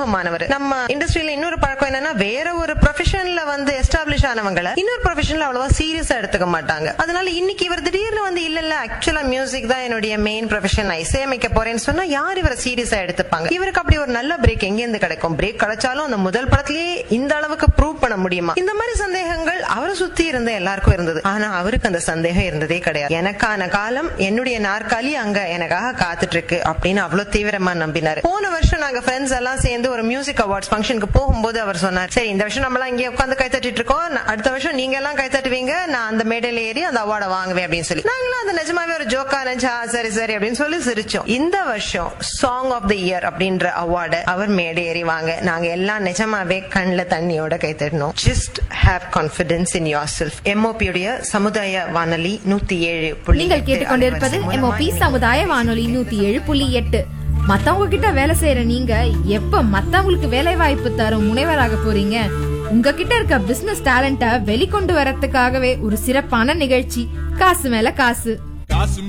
அனுபவமானவர் நம்ம இண்டஸ்ட்ரியில இன்னொரு பழக்கம் என்னன்னா வேற ஒரு ப்ரொஃபஷன்ல வந்து எஸ்டாப்ளிஷ் ஆனவங்கள இன்னொரு ப்ரொஃபஷன்ல அவ்வளவா சீரியஸா எடுத்துக்க மாட்டாங்க அதனால இன்னைக்கு இவர் திடீர்னு வந்து இல்ல இல்ல ஆக்சுவலா மியூசிக் தான் என்னுடைய மெயின் ப்ரொஃபஷன் நான் இசையமைக்க போறேன்னு சொன்னா யார் இவரை சீரியஸா எடுத்துப்பாங்க இவருக்கு அப்படி ஒரு நல்ல பிரேக் எங்க இருந்து கிடைக்கும் பிரேக் கிடைச்சாலும் அந்த முதல் படத்திலேயே இந்த அளவுக்கு ப்ரூவ் பண்ண முடியுமா இந்த மாதிரி சந்தேகங்கள் அவரை சுத்தி இருந்த எல்லாருக்கும் இருந்தது ஆனா அவருக்கு அந்த சந்தேகம் இருந்ததே கிடையாது எனக்கான காலம் என்னுடைய நாற்காலி அங்க எனக்காக காத்துட்டு இருக்கு அப்படின்னு அவ்வளவு தீவிரமா நம்பினாரு போன வருஷம் நாங்க ஃப்ரெண்ட்ஸ் எல்லாம் சேர்ந்து ஒரு மியூசிக் அவார்ட்ஸ் ஃபங்க்ஷனுக்கு போகும்போது அவர் சொன்னார் சரி இந்த வருஷம் நம்மளாம் இங்கே உட்காந்து கை தட்டிட்டு இருக்கோம் நான் அடுத்த வருஷம் நீங்க எல்லாம் கை தட்டுவீங்க நான் அந்த மேடையில ஏறி அந்த அவார்டை வாங்குவேன் அப்படின்னு சொல்லி நாங்களும் அது நிஜமாவே ஒரு ஜோக்கா நினைச்சா "ஆ, சரி சரி அப்படின்னு சொல்லி சிரிச்சோம் இந்த வருஷம் சாங் ஆஃப் த இயர் அப்படின்ற அவார்டை அவர் மேடை ஏறி வாங்க நாங்க எல்லாம் நிஜமாவே கண்ணுல தண்ணியோட கை தட்டணும் just have confidence in yourself எம்ஓபியுடைய சமுதாய வானொலி நூத்தி ஏழு புள்ளி நீங்கள் எட்டு கேட்டுக்கொண்டிருப்பது அலைவரிசை எம்ஓபி மூலமா சமுதாய வானொலி நூத்தி ஏழு புள்ளி எட்டு மத்தவங்க கிட்ட வேலை செய்யற நீங்க எப்ப மத்தவங்களுக்கு வேலை வாய்ப்பு தரும் முனைவராக போறீங்க உங்ககிட்ட இருக்க பிசினஸ் டேலண்ட வெளிக்கொண்டு வரதுக்காகவே ஒரு சிறப்பான நிகழ்ச்சி காசு மேல காசு